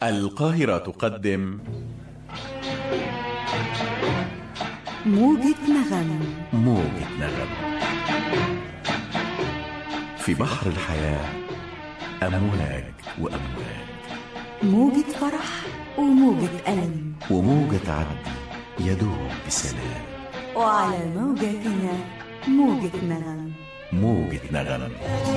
القاهرة تقدم موجة نغم موجة نغم في بحر الحياة أمواج وأمواج موجة فرح وموجة ألم وموجة عدل يدوب بسلام وعلى موجتنا موجة نغم موجة نغم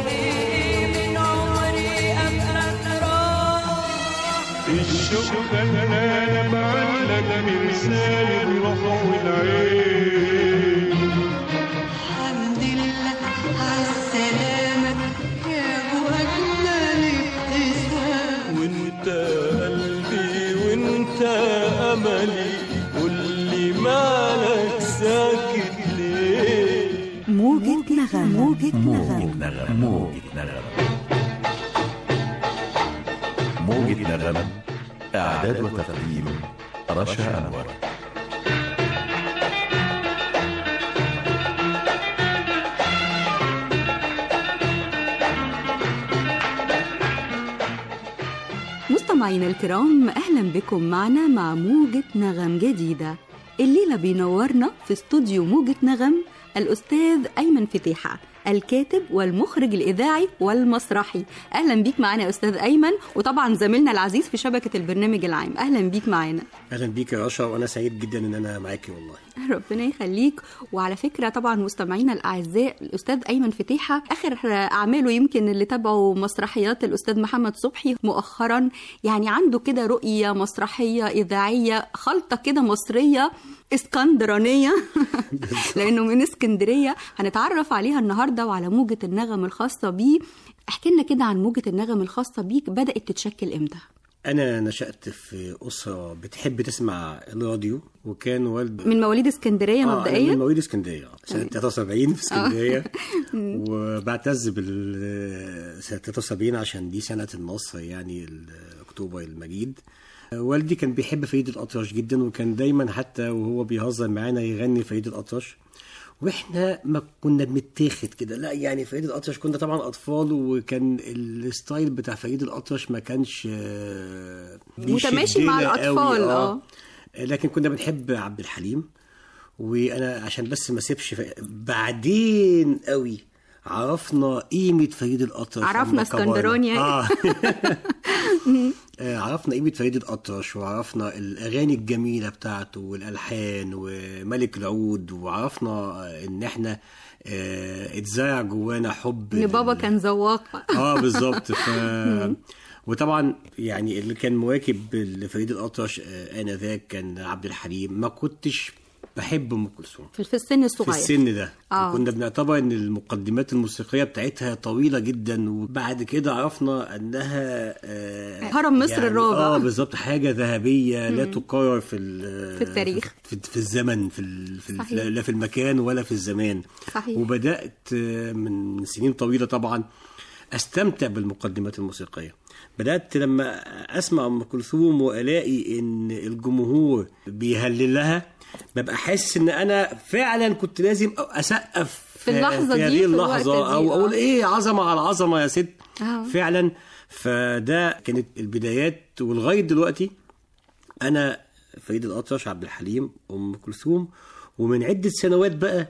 الشوق خلانا معلق مرسال الروح والعين الحمد لله عالسلامة يا أبو أجمل ابتسام وانت قلبي وانت املي قولي مالك ساكت ليه موجة نغم موجة موجة نغم نغم موجة نغم موجة نغم إعداد وتقديم رشا أنور مستمعينا الكرام أهلا بكم معنا مع موجة نغم جديدة الليلة بينورنا في استوديو موجة نغم الأستاذ أيمن فتيحة الكاتب والمخرج الإذاعي والمسرحي أهلا بيك معنا يا أستاذ أيمن وطبعا زميلنا العزيز في شبكة البرنامج العام أهلا بيك معنا اهلا بيك يا رشا وانا سعيد جدا ان انا معاكي والله ربنا يخليك وعلى فكره طبعا مستمعينا الاعزاء الاستاذ ايمن فتيحه اخر اعماله يمكن اللي تابعوا مسرحيات الاستاذ محمد صبحي مؤخرا يعني عنده كده رؤيه مسرحيه اذاعيه خلطه كده مصريه اسكندرانيه لانه من اسكندريه هنتعرف عليها النهارده وعلى موجه النغم الخاصه بيه احكي لنا كده عن موجه النغم الخاصه بيك بدات تتشكل امتى انا نشات في اسره بتحب تسمع الراديو وكان والد من مواليد اسكندريه آه، أنا من مبدئيا مواليد اسكندريه سنه 73 في اسكندريه وبعتز بال سنه 73 عشان دي سنه النصر يعني ال- اكتوبر المجيد والدي كان بيحب فريد الأطرش جدا وكان دايما حتى وهو بيهزر معانا يغني فريد الأطرش واحنا ما كنا بنتاخد كده لا يعني فريد الأطرش كنا طبعا اطفال وكان الستايل بتاع فريد الأطرش ما كانش آه، متماشي مع بيشدنا قوي، الأطفال، آه. لكن كنا بنحب عبد الحليم وانا عشان بس ما اسيبش ف... بعدين قوي عرفنا قيمه فريد الأطرش عرفنا لما كبرنا. اسكندراني يعني. اه آه، عرفنا قيمة فريد الأطرش وعرفنا الأغاني الجميلة بتاعته والألحان وملك العود وعرفنا آه، إن إحنا آه، اتزرع جوانا حب ان بابا لل- كان ذواق اه بالظبط ف وطبعا يعني اللي كان مواكب لفريد الأطرش آه، آنذاك كان عبد الحليم ما كنتش بحب أم كلثوم في في السن في الصغير السن ده آه. كنا بنعتبر ان المقدمات الموسيقيه بتاعتها طويله جدا وبعد كده عرفنا انها آه هرم مصر الرابع. اه بالظبط حاجه ذهبيه لا تقرر في ال- في التاريخ. في, في الزمن في, ال- في ال- صحيح. لا في المكان ولا في الزمان صحيح. وبدات آه، من سنين طويله طبعا استمتع بالمقدمات الموسيقيه بدات لما اسمع ام كلثوم والاقي ان الجمهور بيهلل لها ببقى حاسس ان انا فعلا كنت لازم اسقف في اللحظة في دي، هذه في اللحظه الوقت دي، او آه. اقول ايه عظمه على عظمه يا ست آه. فعلا فده كانت البدايات ولغايه دلوقتي انا فريد الاطرش عبد الحليم ام كلثوم ومن عده سنوات بقى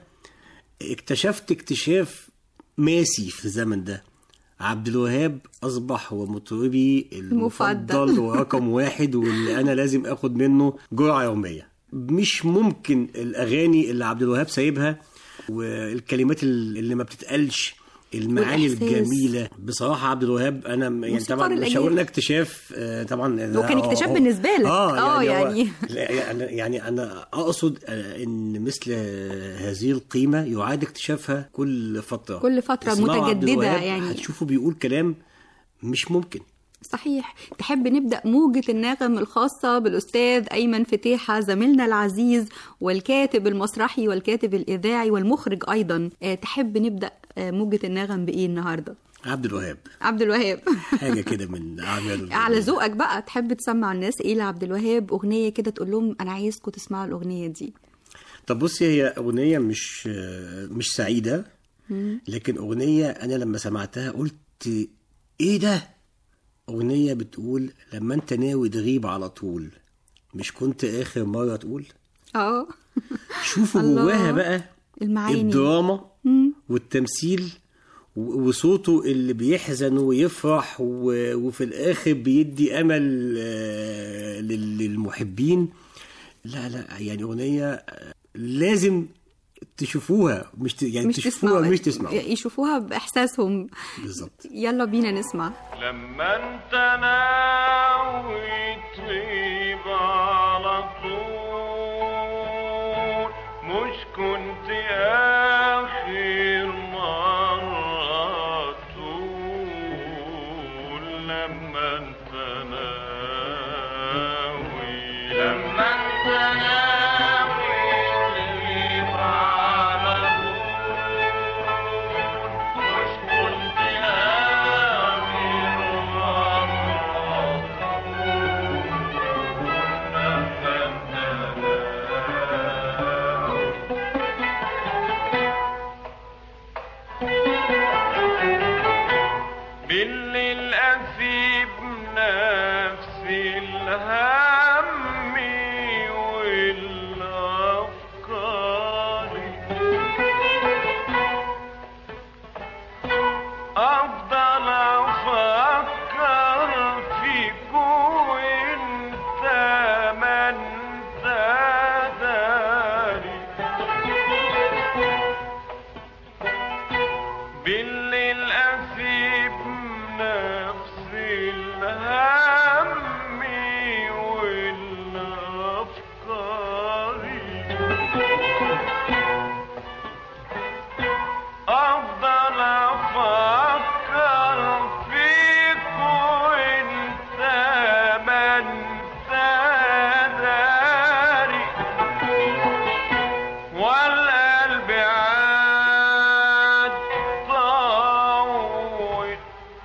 اكتشفت اكتشاف ماسي في الزمن ده عبد الوهاب اصبح هو مطربي المفضل المفضل. ورقم واحد واللي انا لازم اخد منه جرعه يوميه مش ممكن الاغاني اللي عبد الوهاب سايبها والكلمات اللي ما بتتقالش المعاني والإحساس. الجميله بصراحه عبد الوهاب انا م- يعني موسيقار طبعا مش الأجيال. هقول لك اكتشاف آه، طبعا ده وكان هو- اكتشاف هو- بالنسبة لك. اه آه، يعني, يعني. هو لا، يعني يعني انا اقصد آه، ان مثل هذه القيمه يعاد اكتشافها كل فتره كل فترة اسمعوا عبد متجددة الوهاب، يعني. هتشوفوا بيقول كلام مش ممكن صحيح تحب نبدأ موجة النغم الخاصة بالأستاذ أيمن فتيحة زميلنا العزيز والكاتب المسرحي والكاتب الإذاعي والمخرج أيضا آه، تحب نبدأ آه، موجة النغم بإيه النهاردة عبد الوهاب عبد الوهاب حاجه كده من اعماله على ذوقك بقى تحب تسمع الناس ايه لعبد الوهاب اغنيه كده تقول لهم انا عايزكم تسمعوا الاغنيه دي طب بصي هي اغنيه مش آه، مش سعيده لكن اغنيه انا لما سمعتها قلت ايه ده اغنيه بتقول لما انت ناوي تغيب على طول مش كنت اخر مره تقول اه شوفوا الله. جواها بقى المعاني الدراما والتمثيل و- وصوته اللي بيحزن ويفرح و- وفي الاخر بيدي امل آه، لل- للمحبين لا لا يعني اغنيه آه، لازم تشوفوها مش ت... يعني مش تشوفوها تسمعوا مش تسمعوها يشوفوها باحساسهم بالظبط يلا بينا نسمع لما انت ناوي تغيب على طول مش كنت اخر مرة تقول لما انت ناوي لما انت ناوي تغيب على طول مش كنت آخر بالليل أسيب نفسي الهم والأفكار أفضل أفكر فيك وأنت ما أنت داري بالليل أسيب نفسي الهم والأفكار أفضل أفكر فيك وأنت ما أنت داري والقلب عاد طاوت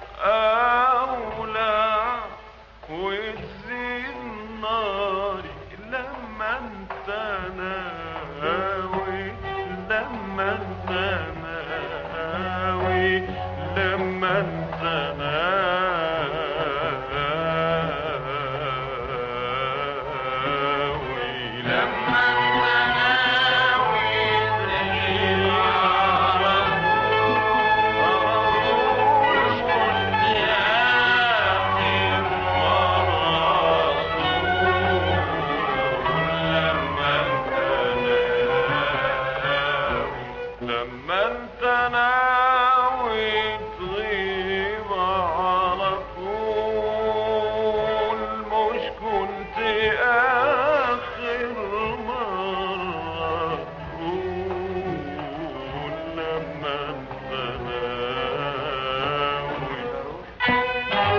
أولى وتزيد ناري لما انت ناوي لما انت ناوي لما انت ناوي لما انت ناوي تغيب على طول كنت آخر مرة لما انت ناوي لما انت ناوي تغيب على طول مش كنت آخر مرة تقول لما انت ناوي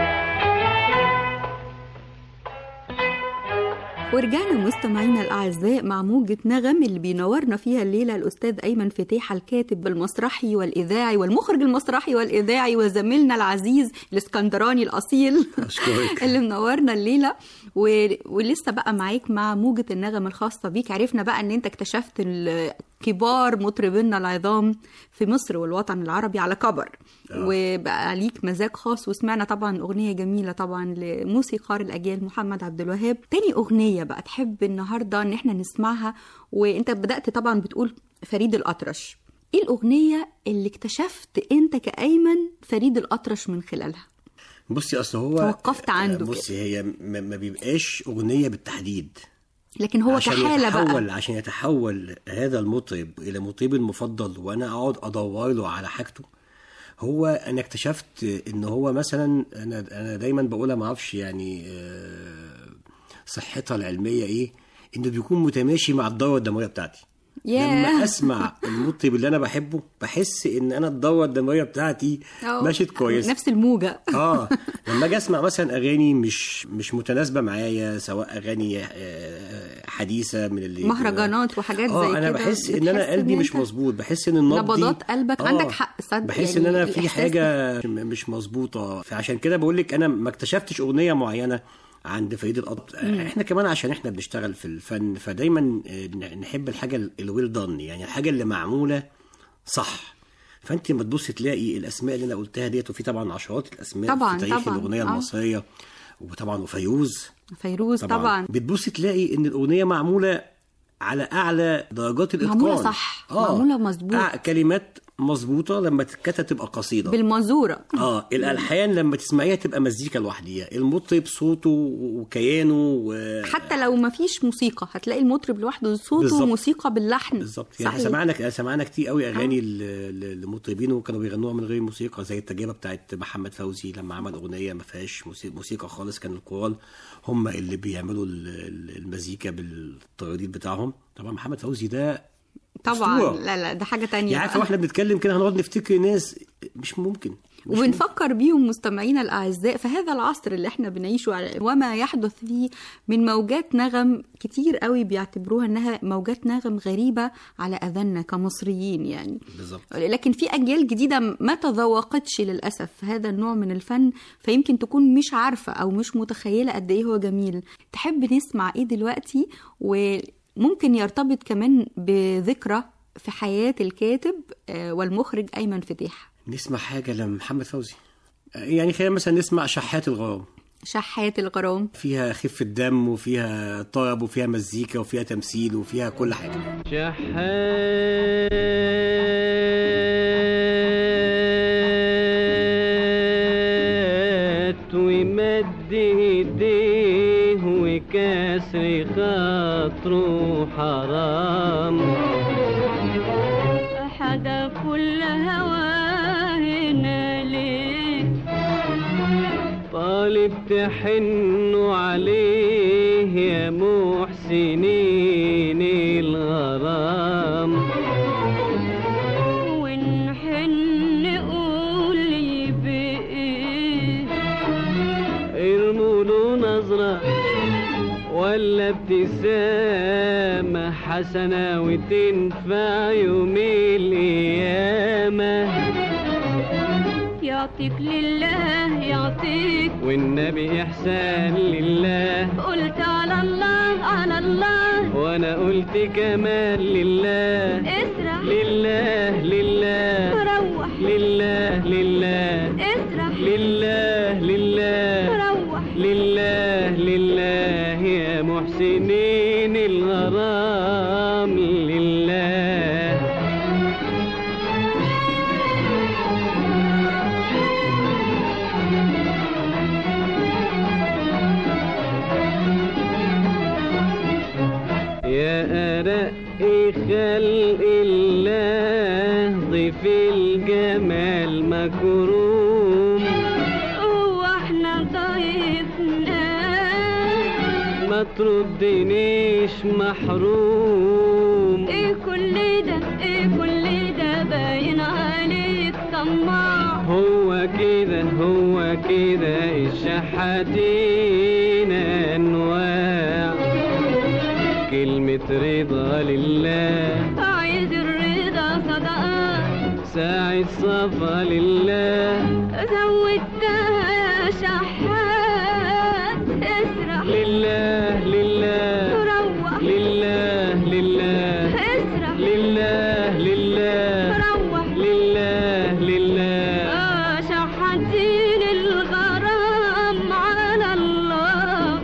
ورجعنا مستمعينا الاعزاء مع موجة نغم اللي بينورنا فيها الليله الاستاذ ايمن فتيحه الكاتب المسرحي والاذاعي والمخرج المسرحي والاذاعي وزميلنا العزيز الاسكندراني الاصيل أشكرك. اللي منورنا الليله و... ولسه بقى معاك مع موجة النغم الخاصه بيك عرفنا بقى ان انت اكتشفت ال- كبار مطربينا العظام في مصر والوطن العربي على كبر وبقى ليك مزاج خاص وسمعنا طبعا اغنيه جميله طبعا لموسيقار الاجيال محمد عبد الوهاب تاني اغنيه بقى تحب النهارده ان احنا نسمعها وانت بدات طبعا بتقول فريد الاطرش ايه الاغنيه اللي اكتشفت انت كايمن فريد الاطرش من خلالها بصي اصل هو توقفت عنده بصي هي ما ما بيبقاش اغنيه بالتحديد لكن هو عشان كحاله يتحول بقى عشان يتحول هذا المطرب الى مطربي المفضل وانا اقعد ادور له على حاجته هو انا اكتشفت ان هو مثلا انا انا دايما بقولها ما اعرفش يعني آه، صحتها العلميه ايه انه بيكون متماشي مع الدوره الدمويه بتاعتي ياه. لما اسمع المطرب اللي انا بحبه بحس ان انا الدوره الدمويه بتاعتي أه، ماشيت كويس نفس الموجه اه لما اجي اسمع مثلا اغاني مش مش متناسبه معايا سواء اغاني آه، حديثه من اللي مهرجانات وحاجات زي اه كده انا بحس ان انا بتحس قلبي إن مش أنت مظبوط بحس ان النبض نبضات قلبك عندك حق، صدق بحس يعني ان انا في الإحساس حاجه مش مظبوطه فعشان كده بقول لك انا ما اكتشفتش اغنيه معينه عند فريد القط احنا كمان عشان احنا بنشتغل في الفن فدايما آه، نحب الحاجه الويل دان يعني الحاجه اللي معموله صح فانت لما تبص تلاقي الاسماء اللي انا قلتها ديت وفي طبعا عشرات الاسماء طبعاً، في تاريخ طبعاً. الاغنيه آه. المصريه وطبعا وفيروز فيروز طبعا, طبعا. بتبص تلاقي ان الاغنيه معموله على اعلى درجات الاتقان معمولة صح، معمولة مظبوط. آه كلمات مظبوطه لما تتكتب تبقى قصيده بالمنظوره اه الالحان لما تسمعيها تبقى مزيكا لوحديها المطرب صوته وكيانه و... حتى لو ما فيش موسيقى هتلاقي المطرب لوحده صوته بالظبط. وموسيقى باللحن بالظبط يعني صحيح. سمعنا سمعنا كتير قوي اغاني ل- ل- لمطربين وكانوا بيغنوها من غير موسيقى زي التجربه بتاعت محمد فوزي لما عمل اغنيه ما فيهاش موسي- موسيقى خالص كان الكورال هم اللي بيعملوا ال- ال- المزيكا بالترديد بتاعهم طبعا محمد فوزي ده طبعا أسطورة. لا لا ده حاجه تانية يعني عارفه بقى. واحنا بنتكلم كده هنقعد نفتكر ناس مش ممكن مش وبنفكر بيهم مستمعينا الاعزاء في هذا العصر اللي احنا بنعيشه على- وما يحدث فيه من موجات نغم كتير قوي بيعتبروها انها موجات نغم غريبه على اذاننا كمصريين يعني بالظبط لكن في اجيال جديده ما تذوقتش للاسف هذا النوع من الفن فيمكن تكون مش عارفه او مش متخيله قد ايه هو جميل تحب نسمع ايه دلوقتي وممكن يرتبط كمان بذكرى في حياه الكاتب آه، والمخرج ايمن فتيح نسمع حاجه لمحمد فوزي يعني خلينا مثلا نسمع شحات الغرام شحات الغرام فيها خفة دم وفيها طرب وفيها مزيكا وفيها تمثيل وفيها كل حاجة شحات ومد ايديه وكسر خاطره حرام حدا كل هواهنا ليه طالب تحنوا عليه يا محسنين الغرام ونحن قول بإيه ارموا له نظرة ولا ابتسامة حسنة وتنفع يوم القيامة يعطيك لله يعطيك والنبي إحسان لله قلت على الله على الله وأنا قلت كمان لله اسرح لله لله روح لله لله اسرح لله لله روح لله لله يا محسنين الغرام لله يا أرق خلق الله ضيف الجمال مكروم هو احنا ضيفنا ما تردنيش محروم ايه كل ده ايه كل ده باين عليك طماع هو كده هو كده الشحاتين انواع كلمة رضا لله عايز الرضا صدقات ساعة صفا لله زودتها يا شحات اسرح لله لله روح لله لله اسرح لله لله روح لله لله آه شحاتين الغرام على الله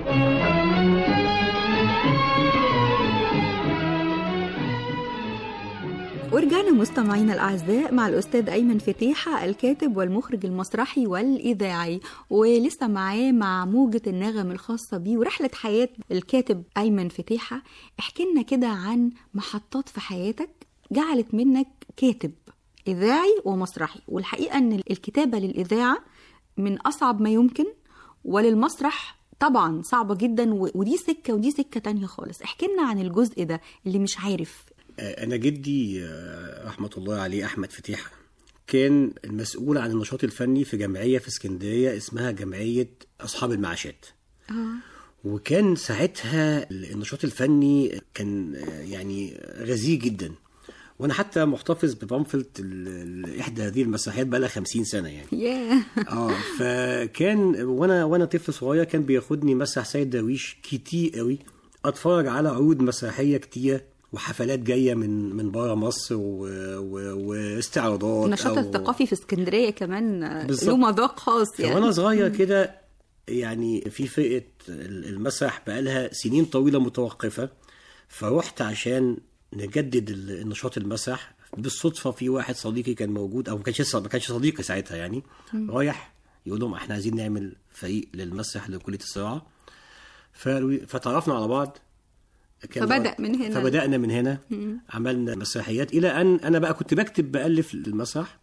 ورجعنا مستمعينا الأعزاء مع الأستاذ أيمن فتيحة الكاتب والمخرج المسرحي والإذاعي ولسه معاه مع موجة النغم الخاصة بيه ورحلة حياة الكاتب أيمن فتيحة احكي لنا كده عن محطات في حياتك جعلت منك كاتب إذاعي ومسرحي والحقيقة أن الكتابة للإذاعة من أصعب ما يمكن وللمسرح طبعا صعبة جدا و- ودي سكة ودي سكة تانية خالص احكي لنا عن الجزء ده اللي مش عارف آه، أنا جدي آه، رحمة الله عليه أحمد فتيحة كان المسؤول عن النشاط الفني في جمعية في اسكندرية اسمها جمعية أصحاب المعاشات وكان ساعتها النشاط الفني كان آه، يعني غزير جدا وانا حتى محتفظ ببامفلت ال- ال- احدى هذه المسرحيات بقى لها 50 سنه يعني ياه اه فكان وانا وانا طفل صغير كان بياخدني مسرح سيد درويش كتير قوي اتفرج على عروض مسرحيه كتير وحفلات جايه من من بره مصر و... و... واستعراضات النشاط أو- الثقافي في اسكندريه كمان آه، بالظبط. له مذاق خاص يعني وانا صغير كده يعني في فرقه المسرح بقالها سنين طويله متوقفه فروحت عشان نجدد ال- النشاط المسرح بالصدفه في واحد صديقي كان موجود او ما كانش لسه- ما كانش صديقي ساعتها يعني رايح يقول لهم احنا عايزين نعمل فريق للمسرح لكليه الزراعه فقالوا لي- فتعرفنا على بعض كان فبدأ من هنا. فبدانا من هنا عملنا مسرحيات الى ان انا بقى كنت بكتب بالف المسرح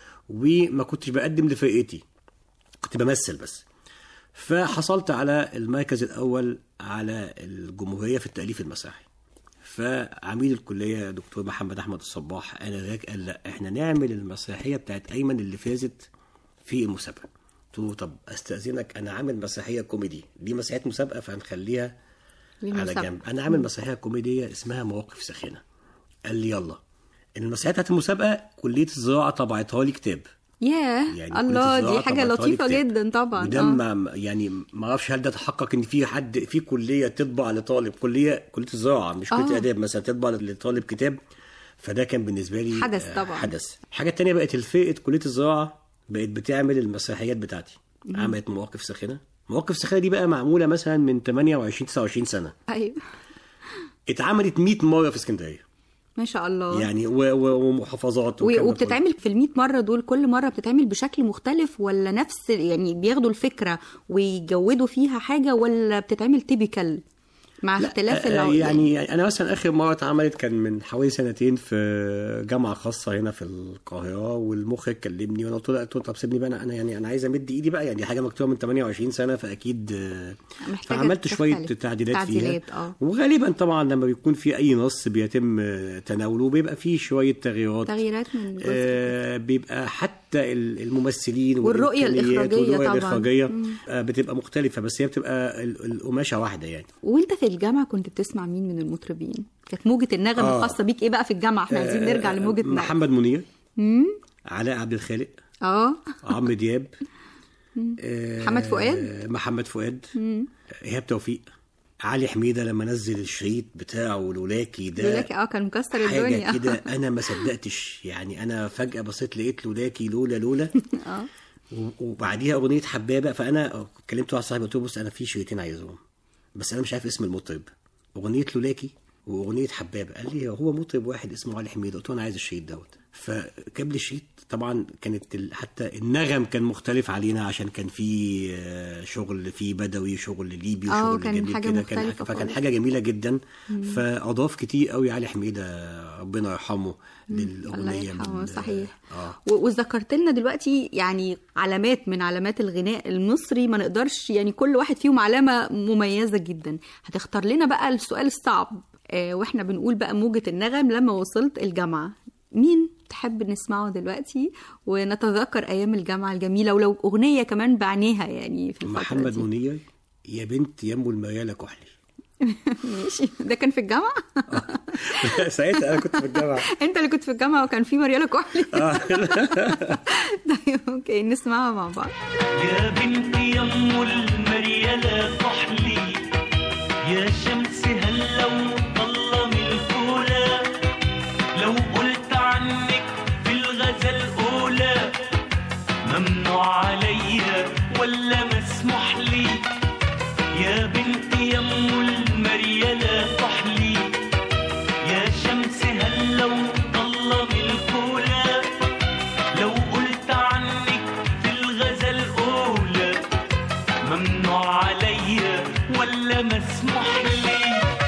وما كنتش بقدم لفرقتي كنت بمثل بس فحصلت على المركز الاول على الجمهوريه في التاليف المسرحي فعميد الكليه دكتور محمد احمد الصباح انا ذاك قال لا احنا نعمل المسرحيه بتاعت ايمن اللي فازت في المسابقه قلت له طب استاذنك انا عامل مسرحيه كوميدي دي مسرحيه مسابقه فهنخليها على للمسابقة. جنب انا عامل مسرحيه كوميديه اسمها مواقف ساخنه قال لي يلا المسرحيه بتاعت المسابقه كليه الزراعه طبعتها لي كتاب ياه يعني كلية الله الزراعة دي حاجه طبعتها لي لطيفه كتاب. جدا طبعا وده آه. ما يعني ما اعرفش هل ده تحقق ان في حد في كليه تطبع لطالب كليه كليه الزراعه مش كليه آه. الاداب مثلا تطبع لطالب كتاب فده كان بالنسبه لي حدث آه، طبعاً. حدث الحاجه الثانيه بقت الفرقه كليه الزراعه بقت بتعمل المسرحيات بتاعتي عملت مواقف ساخنه مواقف ساخنه دي بقى معموله مثلا من 28 29 سنه ايوه اتعملت 100 مره في اسكندريه ما شاء الله يعني و- و- ومحافظات و- والكلام ده وبتتعمل في المية مرة دول كل مرة بتتعمل بشكل مختلف ولا نفس يعني بياخدوا الفكرة ويجودوا فيها حاجة ولا بتتعمل تيبيكال مع اختلاف آه، العو... يعني انا مثلا اخر مره اتعملت كان من حوالي سنتين في جامعه خاصه هنا في القاهره والمخرج كلمني وانا قلت له قلت له طب سيبني بقى انا أنا يعني انا عايز امد ايدي بقى يعني حاجه مكتوبه من 28 سنه فاكيد آه، محتاجة فعملت شويه تختلف. تعديلات, تعديلات، فيها آه. وغالبا طبعا لما بيكون في اي نص بيتم آه، تناوله بيبقى فيه شويه تغييرات تغييرات من جزء آه بيبقى حتى ال- الممثلين والرؤية والإمكانيات الإخراجية والرؤية طبعاً. الإخراجية آه بتبقى مختلفة بس هي بتبقى ال- القماشة واحدة يعني وانت في الجامعة كنت بتسمع مين من المطربين كانت موجة النغم آه. الخاصة بيك ايه بقى في الجامعة احنا عايزين نرجع لموجة النغم محمد منير علاء عبد الخالق اه عمرو دياب آه، محمد فؤاد؟ محمد فؤاد ايهاب توفيق علي حميده لما نزل الشريط بتاعه لولاكي ده لولاكي اه كان مكسر حاجه الدنيا كده انا ما صدقتش يعني انا فجاه بصيت لقيت لولاكي لولا لولا و- وبعديها اغنيه حبابه فانا كلمت واحد صاحبي قلت له بص انا في شريطين عايزهم بس انا مش عارف اسم المطرب اغنيه لولاكي واغنيه حبابه قال لي هو مطرب واحد اسمه علي حميده قلت له انا عايز الشريط دوت فجاب لي الشريط طبعا كانت ال- حتى النغم كان مختلف علينا عشان كان في آه، شغل في بدوي شغل ليبي آه، وشغل كان جميل حاجة كده كان مختلفة فكان خالص. حاجه جميله جدا فاضاف كتير قوي علي حميده ربنا يرحمه الله للاغنيه يرحمه من- صحيح اه و- وذكرت لنا دلوقتي يعني علامات من علامات الغناء المصري ما نقدرش يعني كل واحد فيهم علامة مميزة جدا هتختار لنا بقى السؤال الصعب آه واحنا بنقول بقى موجة النغم لما وصلت الجامعة مين تحب نسمعه دلوقتي ونتذكر ايام الجامعة الجميلة ولو اغنية كمان بعينيها يعني في الفترة محمد دي. منير يا بنت يمو المريالة كحلي ماشي ده كان في الجامعة ساعتها انا كنت في الجامعه انت اللي كنت في الجامعة وكان في مريالة كحلي طيب اوكي نسمعها مع بعض يا بنت يم المريالة كحلي يا شمس هلا وظلم الفولة لو قلت عنك في الغزل أولى ممنوع عليا ولا مسموح لي يا بنت يم المريالة كحلي يا شمس هلا وظلم الفولة لو قلت عنك في الغزل أولى ممنوع عليا ولا مسموح لي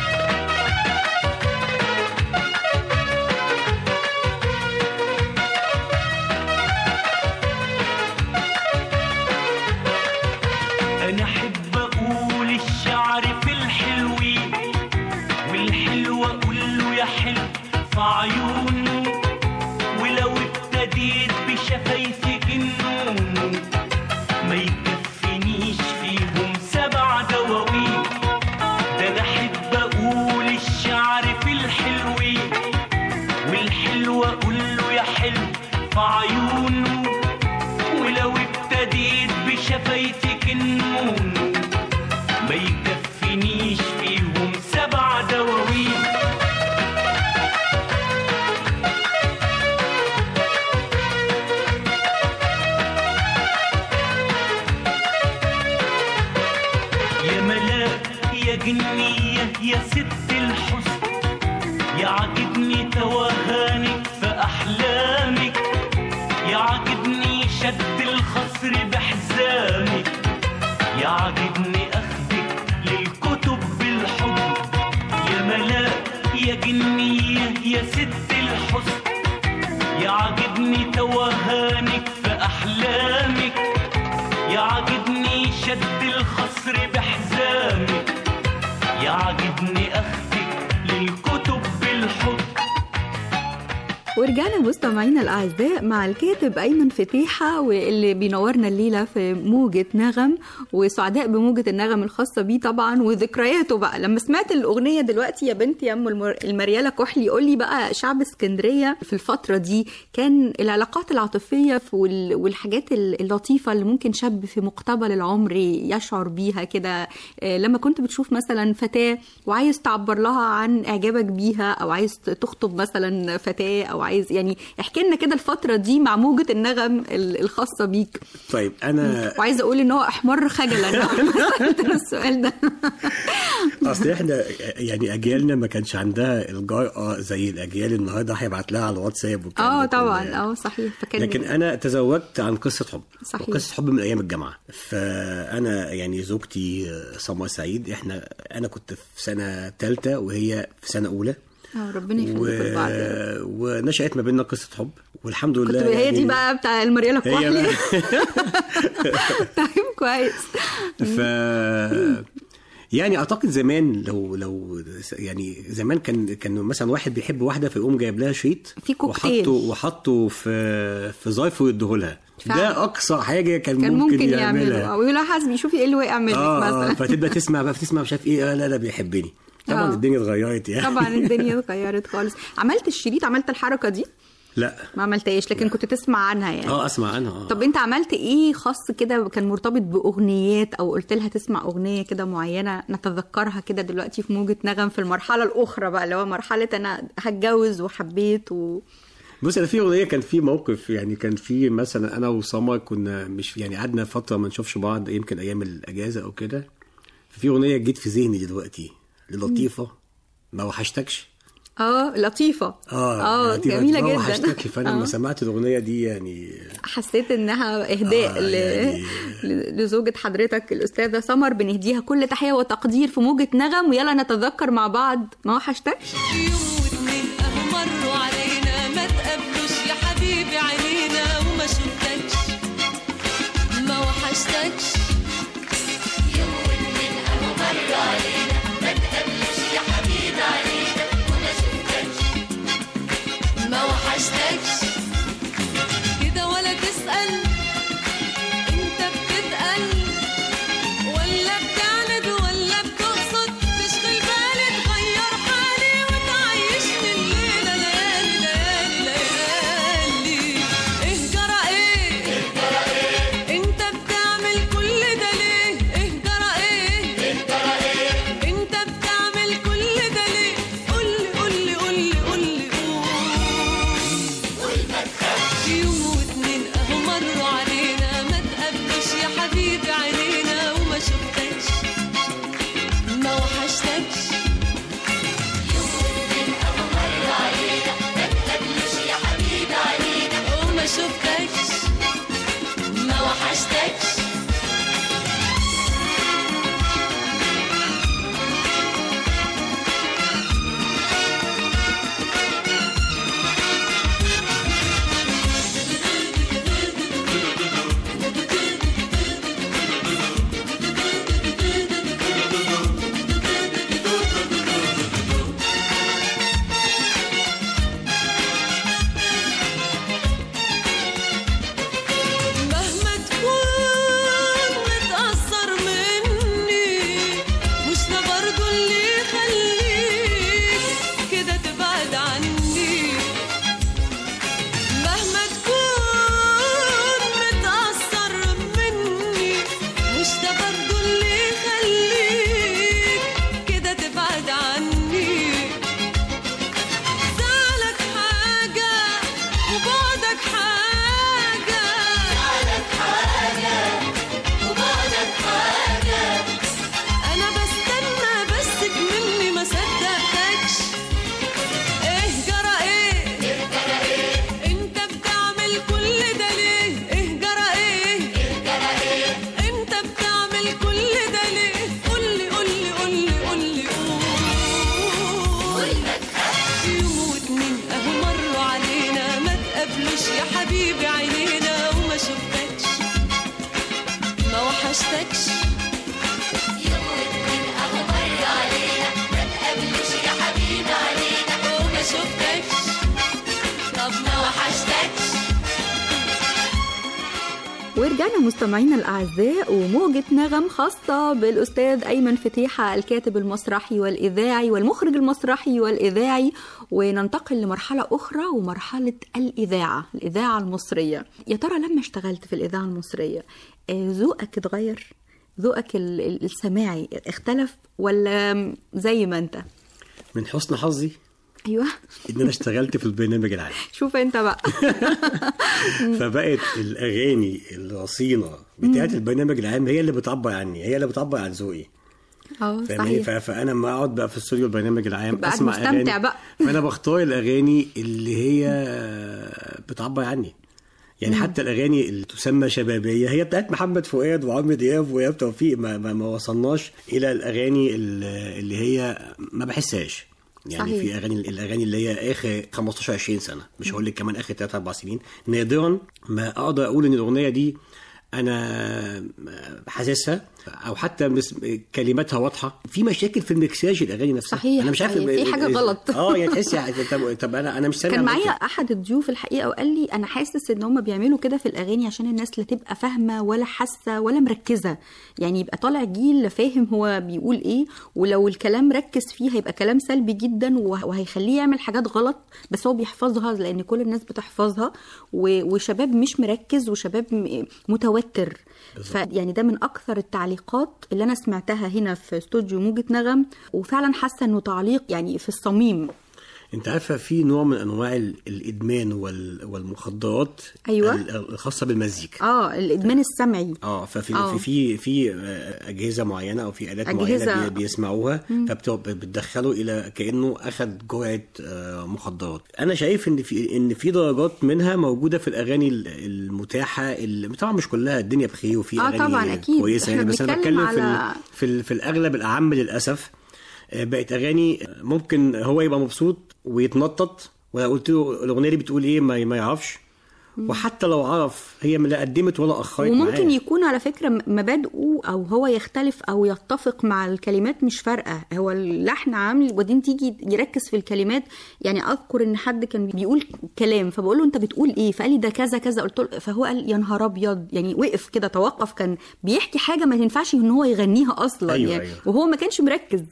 أنا أحب أقول الشعر في الحلوين والحلو أقول له يا حلو في عيونه ولو ابتديت بشفايفك النون ما يكفينيش فيهم سبع دواوين ده انا احب اقول الشعر في الحلوين والحلو اقول له يا حلو في عيونه ولو ابتديت بشفايفك النون ما يكفينيش فيهم سبع دواوين يا جنية يا ست الحسن يعجبني توهانك في أحلامك يعجبني شد الخصر بحزامك يعجبني أخدك للكتب بالحب يا ملاك يا جنية يا ست الحسن يعجبني توهانك في أحلامك يعجبني شد الخصر بحزامك يعجبني أخدك للكتب بالحب ورجعنا مستمعينا الاعزاء مع الكاتب ايمن فتيحه واللي بينورنا الليله في موجه نغم وسعداء بموجه النغم الخاصه بيه طبعا وذكرياته بقى لما سمعت الاغنيه دلوقتي يا بنتي يا ام المر- المرياله كحلي قول لي بقى شعب اسكندريه في الفتره دي كان العلاقات العاطفيه في- وال- والحاجات ال- اللطيفه اللي ممكن شاب في مقتبل العمر يشعر بيها كده آه، لما كنت بتشوف مثلا فتاه وعايز تعبر لها عن اعجابك بيها او عايز تخطب مثلا فتاه او عايز يعني احكي لنا كده الفتره دي مع موجه النغم ال- الخاصه بيك طيب انا وعايزه اقول ان هو احمر خجلا لما سالت له السؤال ده اصل احنا يعني اجيالنا ما كانش عندها الجرأه زي الاجيال النهارده هيبعت لها على الواتساب والكلام اه ده كله طبعا يعني. اه صحيح فكان لكن انا تزوجت عن قصه حب صحيح. قصه حب من ايام الجامعه فانا يعني زوجتي سمر سعيد احنا انا كنت في سنه ثالثه وهي في سنه اولى اه ربنا و... يخليكم لبعض يا رب. ونشأت ما بيننا قصه حب والحمد كنت لله هي دي يعني بقى بتاع المرياله هي كحلي بقى. طيب كويس ف يعني اعتقد زمان لو لو يعني زمان كان كان مثلا واحد بيحب واحده فيقوم جايب لها شريط في كوكتيل. وحطه وحطه في في ظرف ويديه لها فعلا. ده اقصى حاجه كان, كان ممكن يعمله يعملها او يقول لها حاسبي شوفي ايه اللي وقع منك اه آه، مثلا فتبدا تسمع بقى فتسمع مش عارف ايه آه لا لا بيحبني طبعا آه. الدنيا اتغيرت يعني طبعا الدنيا اتغيرت خالص عملت الشريط عملت الحركه دي لا ما عملتهاش لكن كنت تسمع عنها يعني اه اسمع عنها اه طب انت عملت ايه خاص كده كان مرتبط باغنيات او قلت لها تسمع اغنيه كده معينه نتذكرها كده دلوقتي في موجه نغم في المرحله الاخرى بقى اللي هو مرحله انا هتجوز وحبيت و... بص انا في اغنيه كان في موقف يعني كان في مثلا انا وسمر كنا مش يعني قعدنا فتره ما نشوفش بعض يمكن ايام الاجازه او كده في اغنيه جيت في ذهني دلوقتي للطيفه ما وحشتكش اه لطيفه اه اه لطيفة، جميله ما جدا وحشتكش فانا لما آه. سمعت الاغنيه دي يعني حسيت انها اهداء آه، ل... يعني- ل- لزوجة حضرتك الاستاذه سمر بنهديها كل تحيه وتقدير في موجه نغم ويلا نتذكر مع بعض ما وحشتكش يوم واتنين اهو مروا علينا ما تقابلوش يا حبيبي عينينا وما شفتكش ما وحشتكش يوم واتنين اهو مروا علينا ما تقابلوش يا حبيبي عينينا وما شفتكش ما وحشتكش كده ولا تسأل انت بتتقل ولا بتعند ولا بتقصد تشغل بالي تغير حالي وتعيشني الليلة ليالي ليالي ليالي ايه جرى ايه انت بتعمل كل ده ليه ايه جرى ايه ورجعنا مستمعينا الأعزاء وموجة نغم خاصة بالأستاذ أيمن فتيحة الكاتب المسرحي والإذاعي والمخرج المسرحي والإذاعي وننتقل لمرحلة أخرى ومرحلة الإذاعة الإذاعة المصرية يا ترى لما اشتغلت في الإذاعة المصرية آه، ذوقك اتغير؟ ذوقك ال- ال- السماعي اختلف ولا زي ما أنت؟ من حسن حظي أيوه ان انا اشتغلت في البرنامج العام شوف أنت بقى فبقت الاغاني الرصينه بتاعت البرنامج العام هي اللي بتعبر عني هي اللي بتعبر عن ذوقي اه فاهماني صحيح ف- فانا لما اقعد بقى في استوديو البرنامج العام تبقى قاعد اسمع مستمتع اغاني بقى. فانا بختار الاغاني اللي هي بتعبر عني يعني حتى الاغاني اللي تسمى شبابيه هي بتاعت محمد فؤاد وعمرو دياب وايهاب توفيق ما, ما, ما وصلناش الى الاغاني اللي اللي هي ما بحسهاش يعني صحيح. في اغاني الاغاني اللي هي اخر 15 20 سنه مش هقول لك كمان اخر 3 4 سنين نادرا ما اقدر اقول ان الاغنيه دي انا حاسسها او حتى مس- كلماتها واضحه في مشاكل في المكساج الاغاني نفسها صحيح، انا مش عارف صحيح. في حاجة غلط. اه يعني تحسي طب, طب انا انا مش سامع كان معايا ممكن. احد الضيوف الحقيقه وقال لي انا حاسس ان هم بيعملوا كده في الاغاني عشان الناس لا تبقى فاهمه ولا حاسه ولا مركزه يعني يبقى طالع جيل فاهم هو بيقول ايه ولو الكلام ركز فيه هيبقى كلام سلبي جدا وه- وهيخليه يعمل حاجات غلط بس هو بيحفظها لان كل الناس بتحفظها و- وشباب مش مركز وشباب م- متوتر فيعني ده من اكثر التعليقات اللي انا سمعتها هنا في استوديو موجة نغم وفعلا حاسه انه تعليق يعني في الصميم انت عارفه في نوع من انواع ال- الادمان وال- والمخدرات أيوة. ال- الخاصه بالمزيكا اه الادمان السمعي اه ففي آه. في في في آه، اجهزه معينه او في الات أجهزة. معينه بي- بيسمعوها فبتدخله الى كانه اخذ جرعه آه، مخدرات انا شايف ان في ان في درجات منها موجوده في الاغاني ال- المتاحه اللي طبعا مش كلها الدنيا بخير وفي آه اغاني طبعاً، أكيد. كويسه يعني إحنا بس انا بنتكلم بتكلم في على- ال- في ال- في الاغلب الاعم للاسف آه، بقت اغاني ممكن هو يبقى مبسوط ويتنطط ولو قلت له الاغنيه دي بتقول ايه ما ما يعرفش وحتى لو عرف هي لا قدمت ولا اخرت وممكن معاه. يكون على فكرة م- مبادئه أو هو يختلف أو يتفق مع الكلمات مش فارقة هو اللحن عامل وبعدين تيجي يركز في الكلمات يعني أذكر إن حد كان بيقول كلام فبقول له أنت بتقول إيه فقال لي ده كذا كذا قلت له فهو قال يا نهار أبيض يعني وقف كده توقف كان بيحكي حاجة ما ينفعش إن هو يغنيها أصلا أيوة، يعني أيوة. وهو ما كانش مركز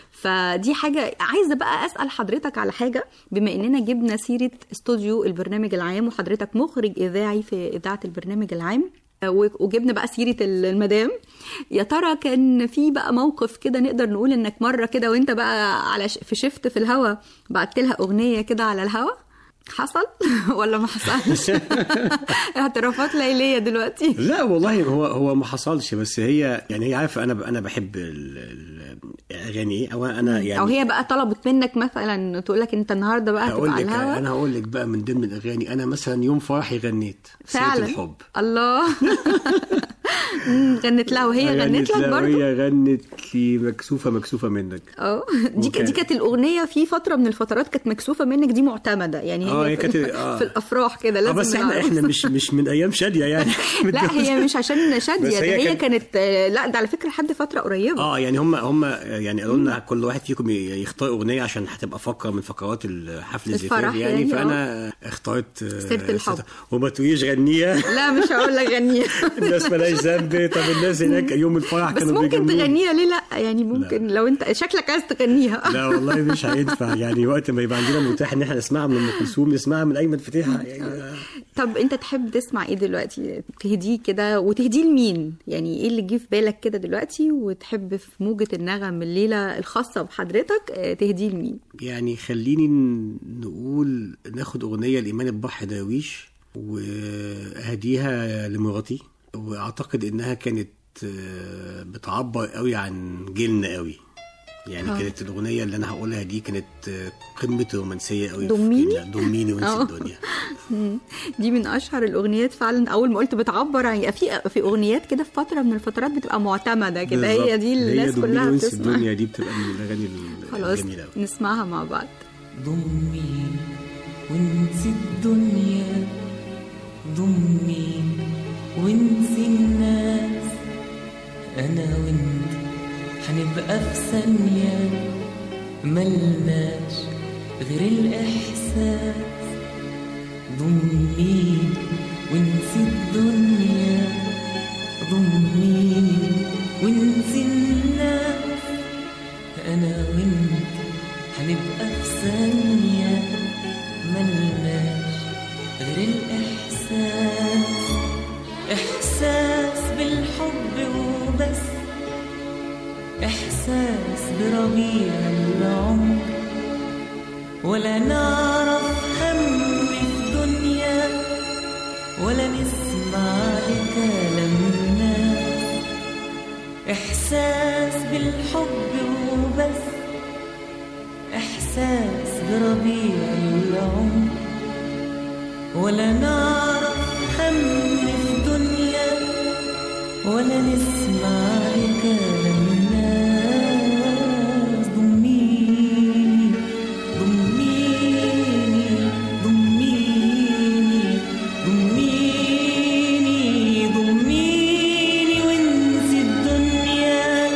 فدي حاجة عايزة بقى أسأل حضرتك على حاجة بما إننا جبنا سيرة استوديو البرنامج العام وحضرتك مخرج إذاعي في إذاعة البرنامج العام و- وجبنا بقى سيرة المدام يا ترى كان في بقى موقف كده نقدر نقول إنك مرة كده وإنت بقى على ش- في شفت في الهوا بعت لها أغنية كده على الهوا حصل ولا ما حصلش اعترافات ليلية دلوقتي لا والله هو هو ما حصلش بس هي يعني هي عارفه انا انا بحب ال- ال- الاغاني ايه او انا يعني او هي بقى طلبت منك مثلا تقول لك انت النهارده بقى هقول هتبقى لك على الهوا انا هقول لك بقى من ضمن الاغاني انا مثلا يوم فرحي غنيت سيرة فعلا الحب الله مم، غنت لها وهي غنت لك لا، برضه وهي غنت لي مكسوفه مكسوفه منك اه دي ك- وكان- دي كانت الاغنيه في فتره من الفترات كانت مكسوفه منك دي معتمده يعني هي, آه، هي في, كانت- ال- آه. في الافراح كده اه لازم بس احنا نعرف. احنا مش مش من ايام شاديه يعني لا هي مش عشان بس شاديه ده هي هي كان- كانت آه، لا ده على فكره لحد فتره قريبه اه يعني هم هم يعني قالوا لنا كل واحد فيكم يختار اغنيه عشان هتبقى فقره من فقرات الحفل الفرح الزفاف يعني, يعني، فانا اخترت آه، سيرة الحب. وما تقوليش غنيها لا مش هقول لك غنيها الناس مالهاش ذنب طب الناس هناك يوم الفرح بس كانوا ممكن بيغنوا. تغنيها ليه لا يعني ممكن لو انت شكلك عايز تغنيها لا والله مش هينفع يعني وقت ما يبقى عندنا متاح ان احنا نسمعها من ام كلثوم نسمعها من ايمن فتيحه يعني طب انت تحب تسمع ايه دلوقتي تهديه كده وتهديه لمين يعني ايه اللي جه في بالك كده دلوقتي وتحب في موجة النغم الليلة الخاصة بحضرتك اه، تهديه لمين يعني خليني ن- نقول ناخد اغنيه لايمان البحر درويش واهديها لمراتي واعتقد انها كانت آه، بتعبر قوي عن جيلنا قوي يعني آه. كانت الاغنيه اللي انا هقولها دي كانت آه، قمه الرومانسيه قوي في ضميني؟ جيلنا. ضميني وانسى آه. الدنيا دي من اشهر الاغنيات فعلا اول ما قلت بتعبر عن في في اغنيات كده في فتره من الفترات بتبقى معتمده كده هي بالظبط. دي اللي الناس ضميني كلها وانسى بتسمع الدنيا دي بتبقى من الاغاني خلاص الجميله قوي نسمعها مع بعض ضمي وانسي الدنيا ضمي وانسي الناس انا وانت هنبقى في ثانية ملناش غير الاحساس ضمي وانسي الدنيا ضميني وانسي الناس انا وانت هنبقى في ثانية ملناش غير الاحساس احساس بالحب وبس احساس بربيع العمر ولا نعرف هم في دنيا ولا نسمع لكلام الناس احساس بالحب وبس احساس بربيع العمر ولا نعرف هم في دنيا ولا نسمع لكلام الناس ضميني ضميني ضميني ضميني ضميني وانسي الدنيا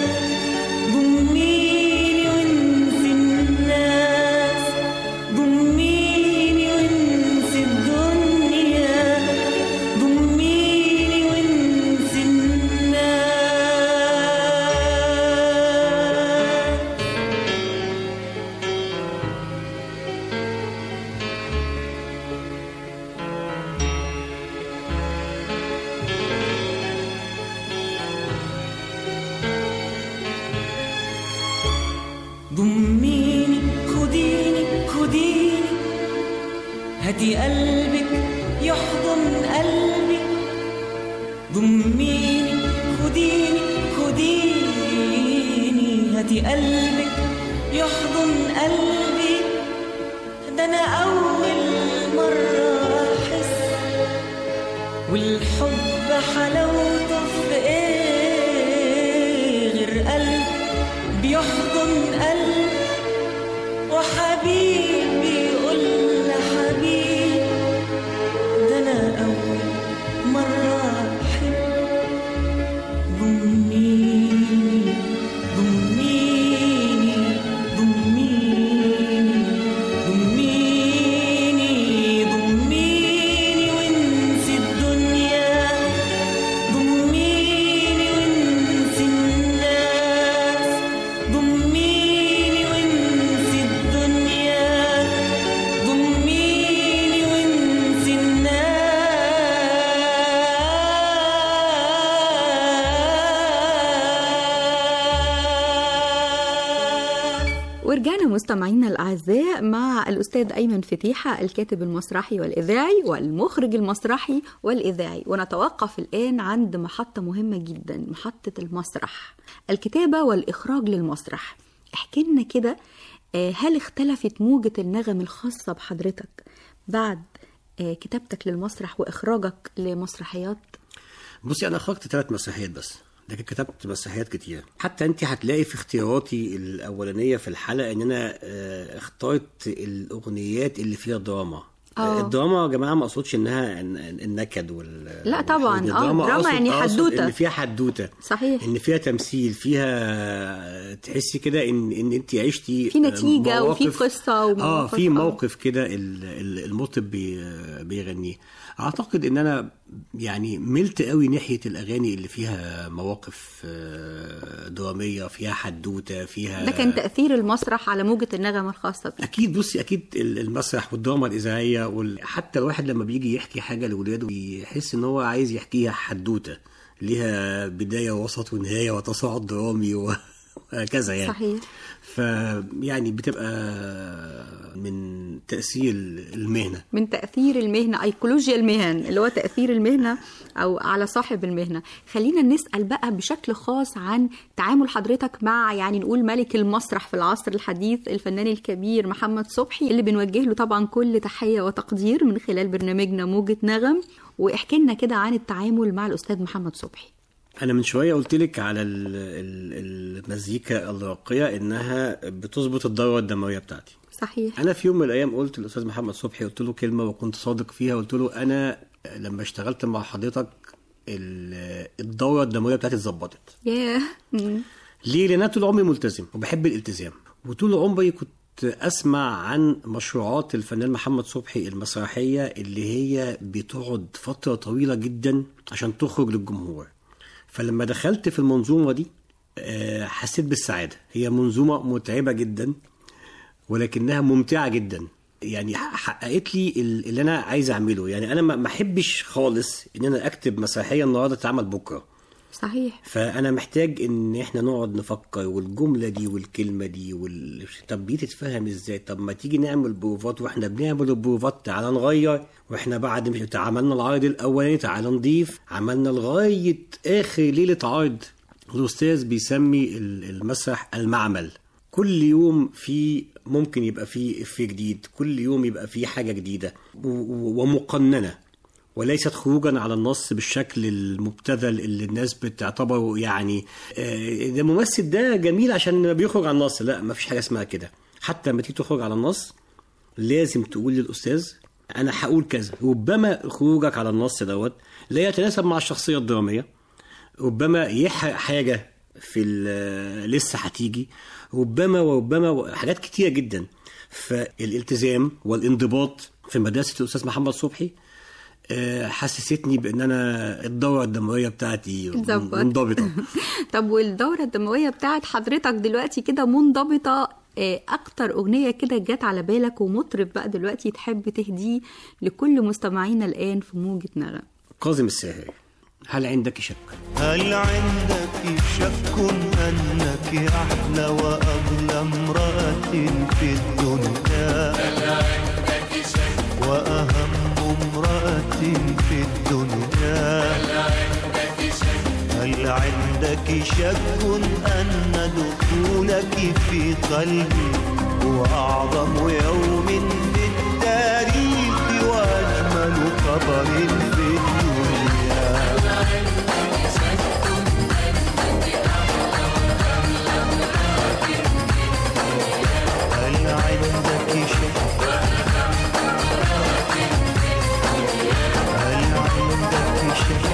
ضميني وانسي الناس ضميني وانسي الدنيا ضميني وانسي الناس ضميني خديني خديني هاتي قلبك يحضن قلبي ضميني خديني خديني هاتي قلبك يحضن قلبي ده انا اول مرة احس والحب حلاوته في ايه غير قلب بيحضن قلب وحبيبي يقول لحبيب ده انا اول مرة احب ضميني ضميني ضميني ضميني ضميني وانسي الدنيا ضميني وانسي الناس ضميني وانسي الدنيا ضميني وانسي الناس ورجعنا مستمعينا الأعزاء مع الأستاذ أيمن فتيحة الكاتب المسرحي والإذاعي والمخرج المسرحي والإذاعي ونتوقف الآن عند محطة مهمة جدا محطة المسرح الكتابة والإخراج للمسرح احكي لنا كده آه، هل اختلفت موجة النغم الخاصة بحضرتك بعد آه، كتابتك للمسرح وإخراجك لمسرحيات بصي انا اخرجت ثلاث مسرحيات بس لكن كتبت مسرحيات كتير حتى انت هتلاقي في اختياراتي الاولانيه في الحلقه ان انا آه، اخترت الاغنيات اللي فيها دراما آه. الدراما يا جماعه ما اقصدش انها الن- النكد وال لا طبعاً، والحزن. آه، الدراما دراما أقصد- يعني أقصد حدوتة. ان فيها حدوته صحيح ان فيها تمثيل فيها تحسي كده ان ان انت عشتي في نتيجة وفي مواقف- قصة اه ومواقف، في آه. موقف كده ال- ال- المطرب بي- بيغنيه اعتقد ان انا يعني ملت قوي ناحيه الاغاني اللي فيها مواقف آه، دراميه فيها حدوته فيها ده كان تأثير المسرح على موجة النغم الخاصة بيه اكيد بصي اكيد ال- المسرح والدراما الاذاعيه وال... حتى الواحد لما بيجي يحكي حاجه لاولاده بيحس ان هو عايز يحكيها حدوته ليها بدايه ووسط ونهايه وتصاعد درامي و- وهكذا يعني صحيح فيعني بتبقى من تاثير المهنه من تأثير المهنة أيكولوجيا المهن اللي هو تأثير المهنة أو على صاحب المهنة خلينا نسأل بقى بشكل خاص عن تعامل حضرتك مع يعني نقول ملك المسرح في العصر الحديث الفنان الكبير محمد صبحي اللي بنوجه له طبعا كل تحية وتقدير من خلال برنامجنا موجة نغم واحكي لنا كده عن التعامل مع الأستاذ محمد صبحي انا من شويه قلت لك على ال- ال- المزيكا الراقيه انها بتظبط الدوره الدمويه بتاعتي صحيح انا في يوم من الايام قلت للاستاذ محمد صبحي قلت له كلمه وكنت صادق فيها قلت له انا لما اشتغلت مع حضرتك ال- الدوره الدمويه بتاعتي اتظبطت ياه مم. ليه لان انا طول عمري ملتزم وبحب الالتزام وطول عمري كنت اسمع عن مشروعات الفنان محمد صبحي المسرحيه اللي هي بتقعد فتره طويله جدا عشان تخرج للجمهور فلما دخلت في المنظومه دي آه، حسيت بالسعاده هي منظومه متعبه جدا ولكنها ممتعه جدا يعني حققت لي ال- اللي انا عايز اعمله يعني انا ما ما احبش خالص ان انا اكتب مسرحيه النهارده تتعمل بكره صحيح فانا محتاج ان احنا نقعد نفكر والجمله دي والكلمه دي وال... طب دي تتفهم ازاي طب ما تيجي نعمل بروفات واحنا بنعمل البروفات تعالى نغير واحنا بعد مش عملنا العرض الاولاني تعالى نضيف عملنا لغايه اخر ليله عرض الاستاذ بيسمي ال- المسرح المعمل كل يوم في ممكن يبقى فيه افيه جديد كل يوم يبقى فيه حاجه جديده و- و- ومقننه وليست خروجا على النص بالشكل المبتذل اللي الناس بتعتبره يعني آه، ده الممثل ده جميل عشان بيخرج على النص لا ما فيش حاجه اسمها كده حتى لما تيجي تخرج على النص لازم تقول للاستاذ انا هقول كذا ربما خروجك على النص دوت لا يتناسب مع الشخصيه الدراميه ربما يحرق حاجه في ال- لسه هتيجي ربما وربما حاجات كتيره جدا فالالتزام والانضباط في مدرسه الاستاذ محمد صبحي آه، حسستني بان انا الدوره الدمويه بتاعتي اتظبط. منضبطه طب والدورة الدموية بتاعت حضرتك دلوقتي كده منضبطة آه، أكتر أغنية كده جت على بالك ومطرب بقى دلوقتي تحب تهديه لكل مستمعينا الآن في موجة نغم كاظم الساهري هل عندك شك؟ هل عندك شك أنك أحلى وأغلى امرأة في الدنيا هل عندك شك وأهم امرأة في الدنيا هل عندك شك هل عندك شك أن دخولك في قلبي هو أعظم يوم في التاريخ وأجمل خبر في الدنيا هل عندك شك هل عندك شك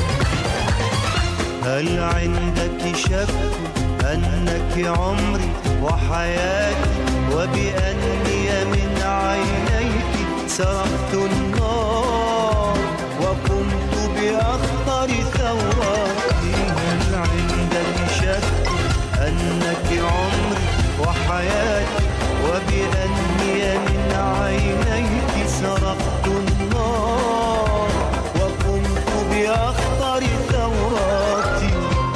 هل عندك شك أنك عمري وحياتي وبأني من عينيك سرقت النار وقمت بأخطر ثوراتي هل عندك شك أنك عمري وحياتي وبأني من عينيك سرقت النار وقمت بأخطر ثوراتي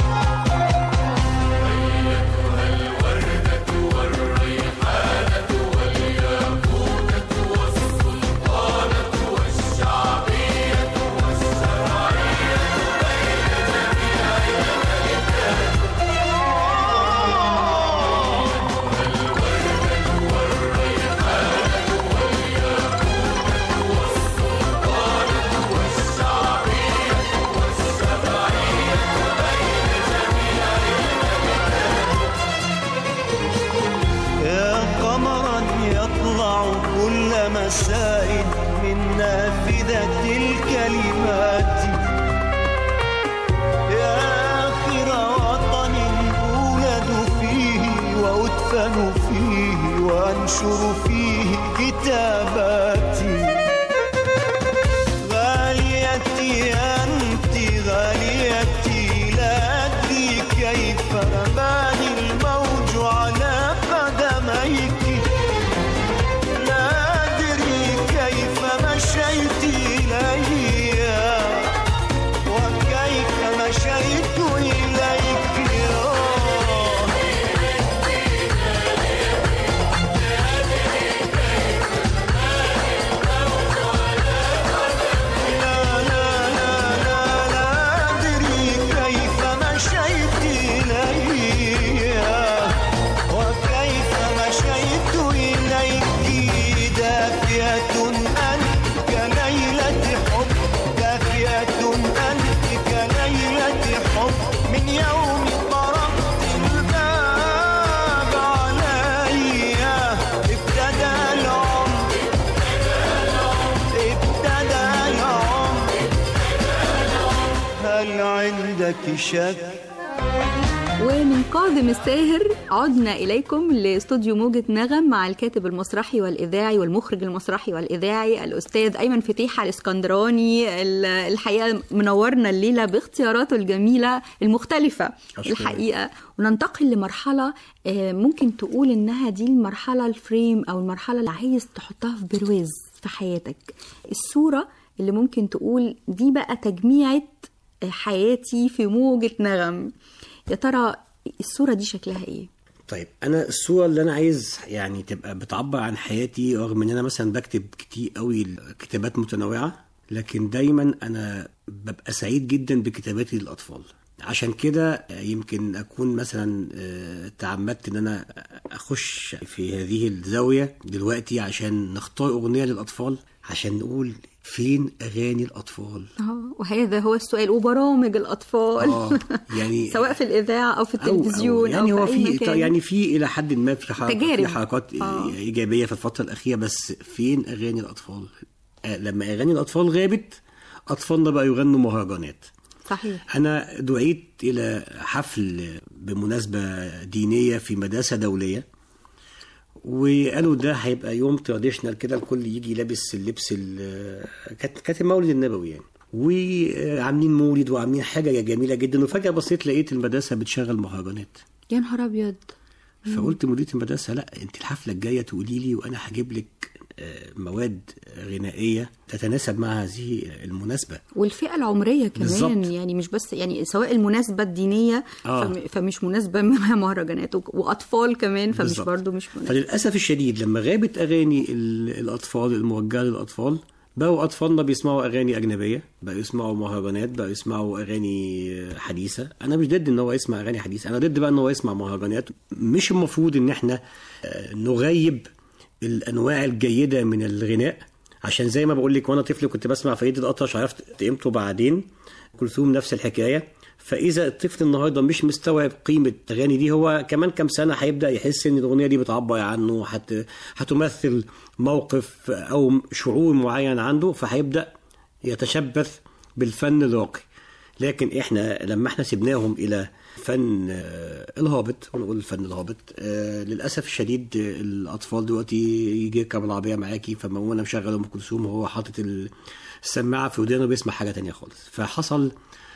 يا قمرا يطلع كل مساء من نافذة الكلمات يا آخر وطن أولد فيه وأدفن فيه وأنشر فيه كتاباتي غاليتي أنت غاليتي لا أدري كيف رماني الموج على قدميك لا أدري كيف مشيت إلي وكيف مشيت إليك لا لا لا لا لا أدري كيف مشيت إلي وكيف مشيت إليك دافية أنت كليلة حب دافية أنت كليلة حب من يوم طرقت الباب علي ابتدى العمر ابتدى العمر هل عندك شك ومن قادم الساهر عدنا إليكم لاستوديو موجة نغم مع الكاتب المسرحي والإذاعي والمخرج المسرحي والإذاعي الأستاذ أيمن فتيحة الإسكندراني ال- الحقيقة منورنا الليلة باختياراته الجميلة المختلفة أشكرك. الحقيقة وننتقل لمرحلة آه، ممكن تقول إنها دي المرحلة الفريم أو المرحلة اللي عايز تحطها في برواز في حياتك الصورة اللي ممكن تقول دي بقى تجميعة حياتي في موجة نغم يا ترى الصورة دي شكلها ايه؟ طيب انا الصوره اللي انا عايز يعني تبقى بتعبر عن حياتي رغم ان انا مثلا بكتب كتير قوي كتابات متنوعه لكن دايما انا ببقى سعيد جدا بكتاباتي للاطفال عشان كده يمكن اكون مثلا آه، تعمدت ان انا اخش في هذه الزاويه دلوقتي عشان نختار اغنيه للاطفال عشان نقول فين اغاني الاطفال اه وهذا هو السؤال وبرامج الأطفال اه يعني سواء في الإذاعة أو في أو- أو التلفزيون أو, يعني هو في أي في مكان يعني في الى حد ما في حركات تجارب. في حركات آه. ايجابيه في الفتره الاخيره بس فين اغاني الاطفال؟ آه، لما اغاني الاطفال غابت اطفالنا بقى يغنوا مهرجانات صحيح انا دعيت الى حفل بمناسبه دينيه في مدرسه دوليه وقالوا ده هيبقى يوم تراديشنال كده الكل يجي لابس اللبس ال- كانت كانت المولد النبوي يعني وعاملين مولد وعاملين حاجه جميله جدا وفجاه بصيت لقيت المدرسه بتشغل مهرجانات يا نهار أبيض فقلت مديرة المدرسة لا انت الحفلة الجاية تقولي لي وانا هجيب لك آه، مواد غنائية تتناسب مع هذه المناسبة والفئة العمرية كمان بالظبط. يعني مش بس يعني سواء المناسبة الدينية آه. فم- فمش مناسبة مع مهرجانات وك- وأطفال كمان فمش بالظبط. برضو مش مناسبة فللأسف الشديد لما غابت أغاني ال- الأطفال الموجهة للأطفال بقوا أطفالنا بيسمعوا أغاني أجنبية بقوا يسمعوا مهرجانات بقوا يسمعوا أغاني حديثة أنا مش ضد إن هو يسمع أغاني حديثة أنا ضد بقى إن هو يسمع مهرجانات مش المفروض إن إحنا آه، نغيب الأنواع الجيدة من الغناء عشان زي ما بقول لك وانا طفل كنت بسمع فريد الأطرش عرفت قيمته بعدين كلثوم نفس الحكايه فاذا الطفل النهارده مش مستوعب قيمه الاغاني دي هو كمان كام سنه هيبدا يحس ان الاغنيه دي بتعبر عنه هت... هتمثل موقف او شعور معين عنده فهيبدا يتشبث بالفن الراقي لكن احنا لما احنا سيبناهم الى فن آه، الهابط ونقول الفن الهابط آه، للاسف الشديد آه، الاطفال دلوقتي يجي يركب العربيه معاكي فما هو انا مشغل ام كلثوم وهو حاطط ال- السماعه في ودانه بيسمع حاجه تانية خالص فحصل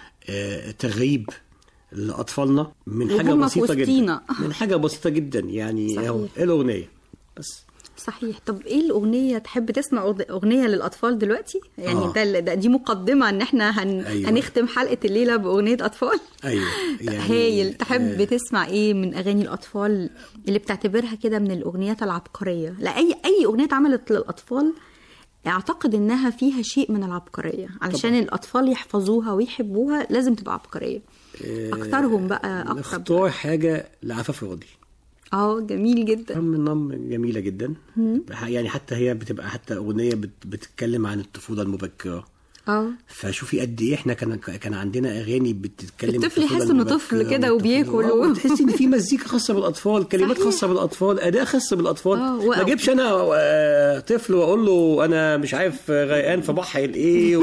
آه، تغييب لاطفالنا من حاجه وهم في بسيطه جدا وسطينا. من حاجه بسيطه جدا يعني صحيح. اهو ايه الاغنيه بس صحيح طب ايه الاغنيه تحب تسمع أغ- اغنيه للاطفال دلوقتي يعني آه. ده, ال- ده دي مقدمه ان احنا هن أيوة. هنختم حلقه الليله باغنيه اطفال ايوه يعني هايل تحب آه، تسمع ايه من اغاني الاطفال اللي بتعتبرها كده من الاغنيات العبقريه لا اي اي اغنيه اتعملت للاطفال اعتقد انها فيها شيء من العبقريه علشان طبعاً. الاطفال يحفظوها ويحبوها لازم تبقى عبقريه اكترهم بقى اكتر نختار حاجه لعفاف راضي اه جميل جدا نم نم جميله جدا يعني حتى هي بتبقى حتى اغنيه بت- بتتكلم عن الطفوله المبكره اه فشوفي قد ايه احنا كان كان عندنا اغاني بتتكلم الطفل الطفولة يحس إنه المبكرة طفل كده والطفولة- وبياكل و- آه، تحسي ان في مزيكا خاصه بالاطفال كلمات صحيح. خاصه بالاطفال اداء خاص بالاطفال آه، و- ما اجيبش انا آه، طفل واقول له انا مش عارف غرقان في بحر الايه و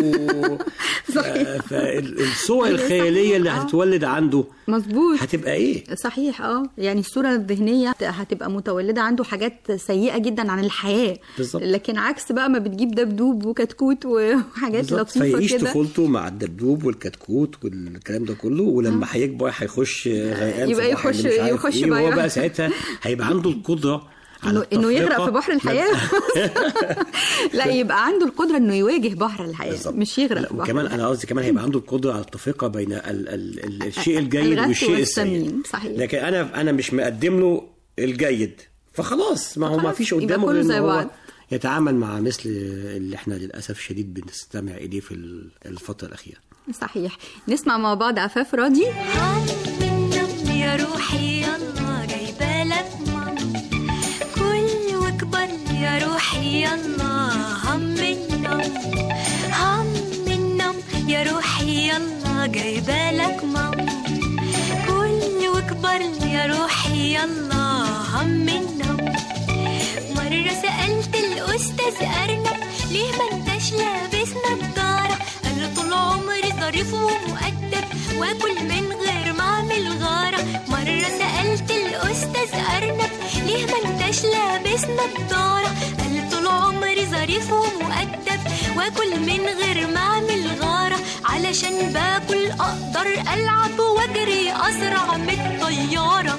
فالصور الخياليه اللي هتتولد عنده مظبوط هتبقى ايه صحيح اه يعني الصوره الذهنيه هتبقى متولده عنده حاجات سيئه جدا عن الحياه بالظبط. لكن عكس بقى ما بتجيب دبدوب وكتكوت وحاجات بالظبط. لطيفه فيعيش كده طفولته مع الدبدوب والكتكوت والكلام ده كله ولما هيكبر هيخش غرقان يبقى في بحر يخش- اللي مش عارف يخش إيه، بقى وهو يغرق. بقى ساعتها هيبقى عنده القدره على انه انه يغرق التفرقة في بحر الحياه لا يبقى عنده القدره انه يواجه بحر الحياه بالظبط. مش يغرق لا في بحر وكمان انا قصدي كمان هيبقى عنده القدره على التفرقه بين ال ال ال الشيء الجيد الغث والشيء والسمين، السيء صحيح. لكن انا انا مش مقدم له الجيد فخلاص ما هو ما خلاص، فيش يبقى قدامه كله غير إن زي هو بعض. يتعامل مع مثل اللي احنا للاسف الشديد بنستمع اليه في ال- الفتره الاخيره صحيح نسمع مع بعض عفاف راضي هم النم يا روحي يلا جايبالك ماما كل وكبر يا روحي يلا هم النم هم النم يا روحي يلا جايبالك ماما كل وكبر يا روحي يلا هم النم مرة سألت الأستاذ أرنب ليه ما انتش لابس نضارة قال له طول عمري زار ظريف ومؤدب واكل من غير ما اعمل غارة مرة سألت الأستاذ أرنب ليه ما انتش لابس نضارة قال طول عمري ظريف ومؤدب واكل من غير ما اعمل غارة علشان باكل اقدر العب واجري اسرع من الطيارة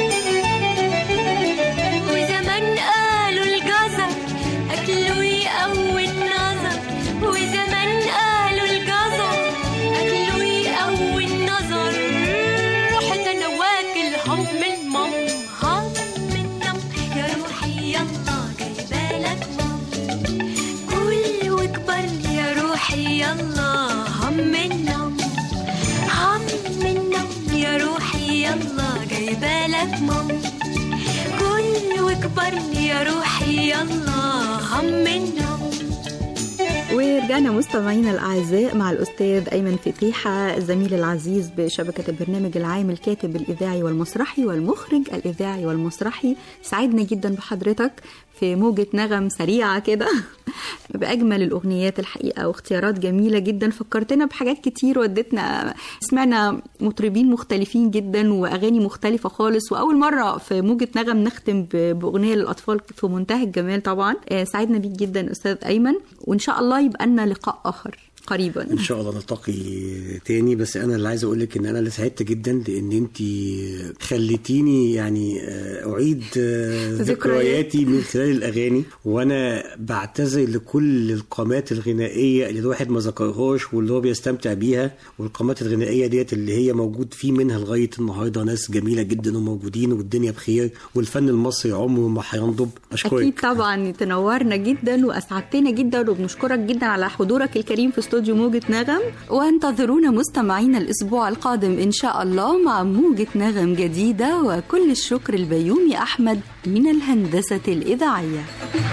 وزمان قالوا الجزر اكله يقوي النظر وزمان قالوا الجزر اكله يقوي النظر رحت انا واكل هم المم هم النم يا روحي يلا جايبالك مام كل واكبر يا روحي يلا هم النم هم النم يا روحي يلا جايبالك مام كل واكبر يا روحي يلا هم النم ورجعنا مستمعينا الاعزاء مع الاستاذ ايمن فتيحه الزميل العزيز بشبكه البرنامج العام الكاتب الاذاعي والمسرحي والمخرج الاذاعي والمسرحي سعدنا جدا بحضرتك في موجة نغم سريعة كده بأجمل الأغنيات الحقيقة واختيارات جميلة جدا فكرتنا بحاجات كتير ودتنا سمعنا مطربين مختلفين جدا وأغاني مختلفة خالص وأول مرة في موجة نغم نختم ب- بأغنية للأطفال في منتهى الجمال طبعا آه، سعدنا بيك جدا أستاذ أيمن وإن شاء الله يبقى لنا لقاء آخر قريبا ان شاء الله نلتقي تاني بس انا اللي عايز اقول لك ان انا اللي سعدت جدا لان انت خليتيني يعني آه، اعيد آه، ذكريات. ذكرياتي من خلال الاغاني وانا بعتذر لكل القامات الغنائيه اللي الواحد ما ذكرهاش واللي هو بيستمتع بيها والقامات الغنائيه ديت اللي هي موجود في منها لغايه النهارده ناس جميله جدا وموجودين والدنيا بخير والفن المصري عمره ما هينضب اشكرك أكيد طبعا تنورنا جدا وأسعدتنا جدا وبنشكرك جدا على حضورك الكريم في استوديو موجة نغم وانتظرونا مستمعينا الأسبوع القادم إن شاء الله مع موجة نغم جديدة وكل الشكر البيومي أحمد من الهندسة الإذاعية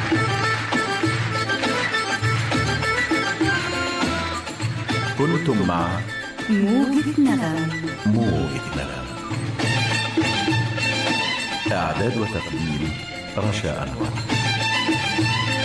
كنتم مع موجة نغم موجة نغم إعداد وتقديم رشا أنور